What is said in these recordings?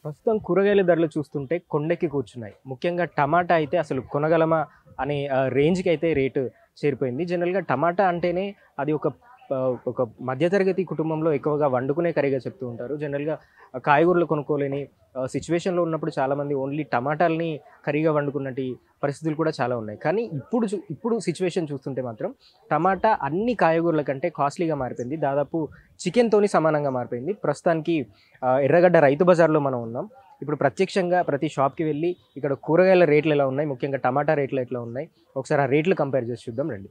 ప్రస్తుతం కూరగాయల ధరలు చూస్తుంటే కొండెక్కి కూర్చున్నాయి ముఖ్యంగా టమాటా అయితే అసలు కొనగలమా అనే ఆ, రేంజ్కి అయితే రేటు చేరిపోయింది జనరల్గా టమాటా అంటేనే అది ఒక ఆ, ఒక మధ్యతరగతి కుటుంబంలో ఎక్కువగా వండుకునే కర్రీగా చెప్తూ ఉంటారు జనరల్గా ఆ, కాయగూరలు కొనుక్కోలేని సిచ్యువేషన్లో ఉన్నప్పుడు చాలామంది ఓన్లీ టమాటాలని కర్రీగా వండుకున్నట్టు పరిస్థితులు కూడా చాలా ఉన్నాయి కానీ ఇప్పుడు చూ- ఇప్పుడు సిచ్యువేషన్ చూస్తుంటే మాత్రం టమాటా అన్ని కాయగూరల కంటే కాస్ట్లీగా మారిపోయింది దాదాపు చికెన్తోని సమానంగా మారిపోయింది ప్రస్తుతానికి ఆ, ఎర్రగడ్డ రైతు బజార్లో మనం ఉన్నాం ఇప్పుడు ప్రత్యక్షంగా ప్రతి షాప్కి వెళ్ళి ఇక్కడ కూరగాయల రేట్లు ఎలా ఉన్నాయి ముఖ్యంగా టమాటా రేట్లు ఎట్లా ఉన్నాయి ఒకసారి ఆ రేట్లు కంపేర్ చేసి చూద్దాం రండి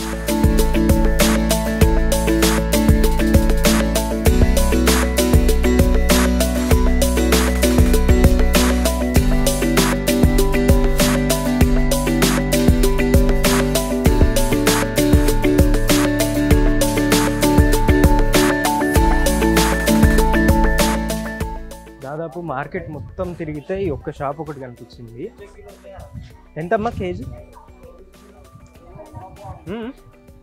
దాదాపు మార్కెట్ మొత్తం తిరిగితే ఈ ఒక్క షాప్ ఒకటి కనిపించింది ఎంతమ్మా కేజీ మ్మ్.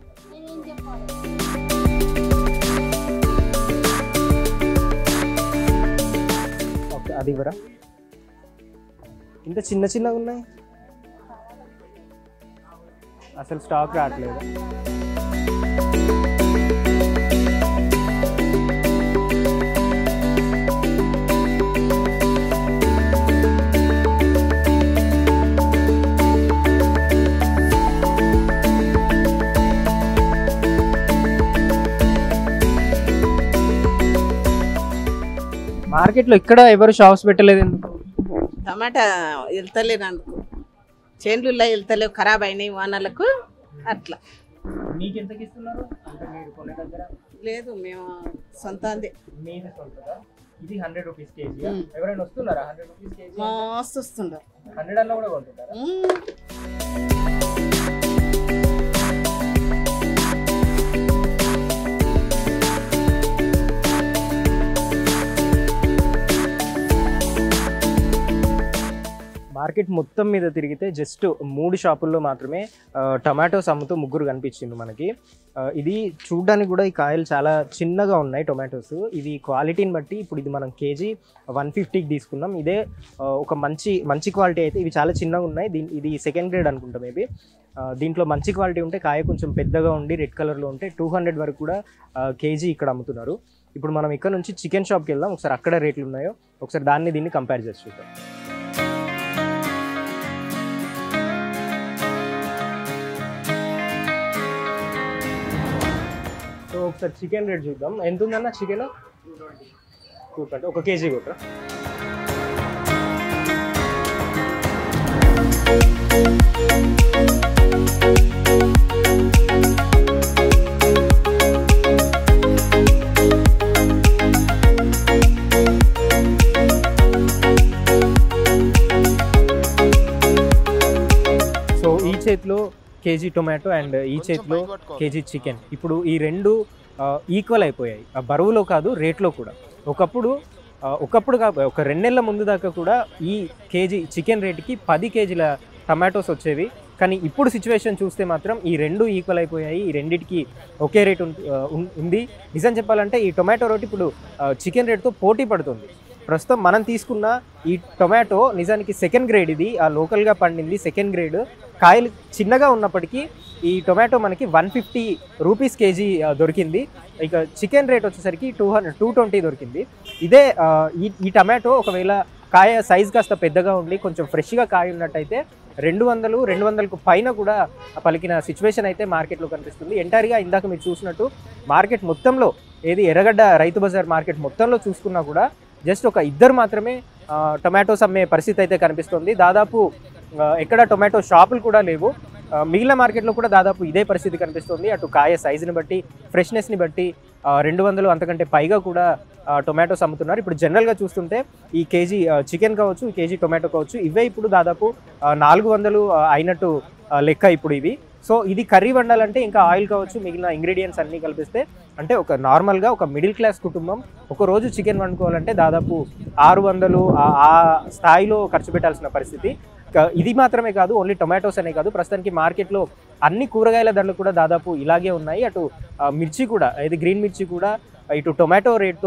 ఓకే అది ఇవ్వరా ఇంత చిన్న చిన్నగా ఉన్నాయి అసలు స్టాక్ రావట్లేదు మార్కెట్లో ఇక్కడ ఎవరు షాప్స్ పెట్టలేదు ఎందుకు టమాటా వెళ్తలేరు అందుకు చేన్లుల్లో వెళ్తలేవు ఖరాబ్ అయినాయి వానలకు అట్లా మీకు ఎంతకి ఇస్తున్నారు అంటే మీరు కొనే దగ్గర లేదు మేము సొంతంది మీది సొంతదా ఇది హండ్రెడ్ రూపీస్ కేజీ మ్మ్. ఎవరైనా వస్తున్నారా హండ్రెడ్ రూపీస్ కేజీ మస్తు వస్తుండ్రు హండ్రెడ్ అన్న కూడా కొంటుంటారా మ్మ్. మార్కెట్ మొత్తం మీద తిరిగితే జస్ట్ మూడు షాపుల్లో మాత్రమే ఆ, టొమాటోస్ అమ్ముతూ ముగ్గురు కనిపించింది మనకి ఆ, ఇది చూడడానికి కూడా ఈ కాయలు చాలా చిన్నగా ఉన్నాయి టొమాటోస్ ఇది క్వాలిటీని బట్టి ఇప్పుడు ఇది మనం కేజీ వన్ ఫిఫ్టీకి తీసుకున్నాం ఇదే ఆ, ఒక మంచి మంచి క్వాలిటీ అయితే ఇవి చాలా చిన్నగా ఉన్నాయి దీని ఇది సెకండ్ గ్రేడ్ అనుకుంటా మేబీ దీంట్లో మంచి క్వాలిటీ ఉంటే కాయ కొంచెం పెద్దగా ఉండి రెడ్ కలర్లో ఉంటే టూ హండ్రెడ్ వరకు కూడా ఆ, కేజీ ఇక్కడ అమ్ముతున్నారు ఇప్పుడు మనం ఇక్కడ నుంచి చికెన్ షాప్కి వెళ్దాం ఒకసారి అక్కడ రేట్లు ఉన్నాయో ఒకసారి దాన్ని దీన్ని కంపేర్ చేసి చూద్దాం సో ఒకసారి చికెన్ రేట్ చూద్దాం ఎంత ఉందన్న చికెన్ టూ ట్వంటీ ఒక కేజీ కొట్రా సో ఈ చేతిలో కేజీ టొమాటో అండ్ ఈ చేతిలో కేజీ చికెన్ ఇప్పుడు ఈ రెండు ఈక్వల్ అయిపోయాయి ఆ బరువులో కాదు రేట్లో కూడా ఒకప్పుడు ఆ, ఒకప్పుడు కాదు ఒక రెండు నెలల ముందు దాకా కూడా ఈ కేజీ చికెన్ రేటుకి పది కేజీల టమాటోస్ వచ్చేవి కానీ ఇప్పుడు సిచ్యువేషన్ చూస్తే మాత్రం ఈ రెండు ఈక్వల్ అయిపోయాయి ఈ రెండిటికి ఒకే రేట్ ఉం- ఆ, ఉం- ఉంది నిజం చెప్పాలంటే ఈ టొమాటో రేట్ ఇప్పుడు చికెన్ రేట్తో పోటీ పడుతుంది ప్రస్తుతం మనం తీసుకున్న ఈ టొమాటో నిజానికి సెకండ్ గ్రేడ్ ఇది ఆ లోకల్గా పండింది సెకండ్ గ్రేడ్ కాయలు చిన్నగా ఉన్నప్పటికీ ఈ టొమాటో మనకి వన్ ఫిఫ్టీ రూపీస్ కేజీ ఆ, దొరికింది ఇక చికెన్ రేట్ వచ్చేసరికి టూ హండ్రెడ్ టూ ట్వంటీ దొరికింది ఇదే ఆ, ఈ ఈ టమాటో ఒకవేళ కాయ సైజ్ కాస్త పెద్దగా ఉండి కొంచెం ఫ్రెష్గా కాయ ఉన్నట్టయితే రెండు వందలు రెండు వందలకు పైన కూడా పలికిన సిచ్యువేషన్ అయితే మార్కెట్లో కనిపిస్తుంది ఎంటైర్గా ఇందాక మీరు చూసినట్టు మార్కెట్ మొత్తంలో ఏది ఎర్రగడ్డ రైతు బజార్ మార్కెట్ మొత్తంలో చూసుకున్నా కూడా జస్ట్ ఒక ఇద్దరు మాత్రమే ఆ, టొమాటోస్ అమ్మే పరిస్థితి అయితే కనిపిస్తుంది దాదాపు ఆ, ఎక్కడ టొమాటో షాపులు కూడా లేవు ఆ, మిగిలిన మార్కెట్లో కూడా దాదాపు ఇదే పరిస్థితి కనిపిస్తుంది అటు కాయ సైజుని బట్టి ఫ్రెష్నెస్ని బట్టి ఆ, రెండు వందలు అంతకంటే పైగా కూడా ఆ, టొమాటోస్ అమ్ముతున్నారు ఇప్పుడు జనరల్గా చూస్తుంటే ఈ కేజీ ఆ, చికెన్ కావచ్చు ఈ కేజీ టొమాటో కావచ్చు ఇవే ఇప్పుడు దాదాపు ఆ, నాలుగు వందలు ఆ, అయినట్టు ఆ, లెక్క ఇప్పుడు ఇవి సో ఇది కర్రీ వండాలంటే ఇంకా ఆయిల్ కావచ్చు మిగిలిన ఇంగ్రీడియంట్స్ అన్నీ కలిపిస్తే అంటే ఒక నార్మల్గా ఒక మిడిల్ క్లాస్ కుటుంబం ఒక రోజు చికెన్ వండుకోవాలంటే దాదాపు ఆరు వందలు ఆ- ఆ స్థాయిలో ఖర్చు పెట్టాల్సిన పరిస్థితి క- ఇది మాత్రమే కాదు ఓన్లీ టొమాటోస్ అనే కాదు ప్రస్తుతానికి మార్కెట్లో అన్ని కూరగాయల ధరలు కూడా దాదాపు ఇలాగే ఉన్నాయి అటు ఆ, మిర్చి కూడా ఇది గ్రీన్ మిర్చి కూడా ఇటు టొమాటో రేట్తో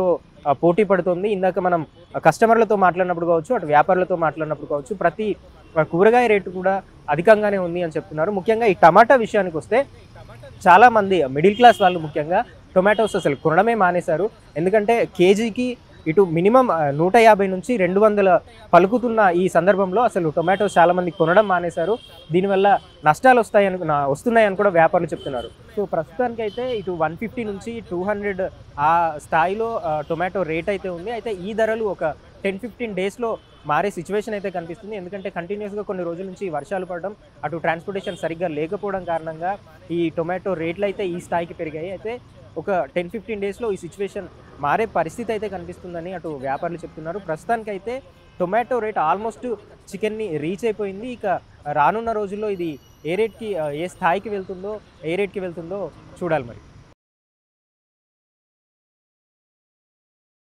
ఆ, పోటీ పడుతుంది ఇందాక మనం కస్టమర్లతో మాట్లాడినప్పుడు కావచ్చు అటు వ్యాపారులతో మాట్లాడినప్పుడు కావచ్చు ప్రతి ఆ, కూరగాయ రేటు కూడా అధికంగానే ఉంది అని చెప్తున్నారు ముఖ్యంగా ఈ టమాటా విషయానికి వస్తే చాలా మంది మిడిల్ క్లాస్ వాళ్ళు ముఖ్యంగా టొమాటోస్ అసలు కొనడమే మానేశారు ఎందుకంటే కేజీకి ఇటు మినిమం ఆ, నూట యాభై నుంచి రెండు వందల పలుకుతున్న ఈ సందర్భంలో అసలు టొమాటోస్ చాలా మంది కొనడం మానేశారు దీనివల్ల నష్టాలు వస్తాయని నా- వస్తున్నాయని కూడా వ్యాపారులు చెప్తున్నారు సో ప్రస్తుతానికి అయితే ఇటు వన్ ఫిఫ్టీ నుంచి టూ హండ్రెడ్ ఆ స్థాయిలో ఆ, టొమాటో రేట్ అయితే ఉంది అయితే ఈ ధరలు ఒక టెన్ ఫిఫ్టీన్ డేస్లో మారే సిచ్యువేషన్ అయితే కనిపిస్తుంది ఎందుకంటే కంటిన్యూస్గా కొన్ని రోజుల నుంచి వర్షాలు పడడం అటు ట్రాన్స్పోర్టేషన్ సరిగ్గా లేకపోవడం కారణంగా ఈ టొమాటో రేట్లు అయితే ఈ స్థాయికి పెరిగాయి అయితే ఒక టెన్ ఫిఫ్టీన్ డేస్లో ఈ సిచ్యువేషన్ మారే పరిస్థితి అయితే కనిపిస్తుందని అటు వ్యాపారులు చెప్తున్నారు ప్రస్తుతానికైతే టొమాటో రేట్ ఆల్మోస్ట్ చికెన్ని రీచ్ అయిపోయింది ఇక రానున్న రోజుల్లో ఇది ఏ రేట్కి ఆ, ఏ స్థాయికి వెళ్తుందో ఏ రేట్కి వెళ్తుందో చూడాలి మరి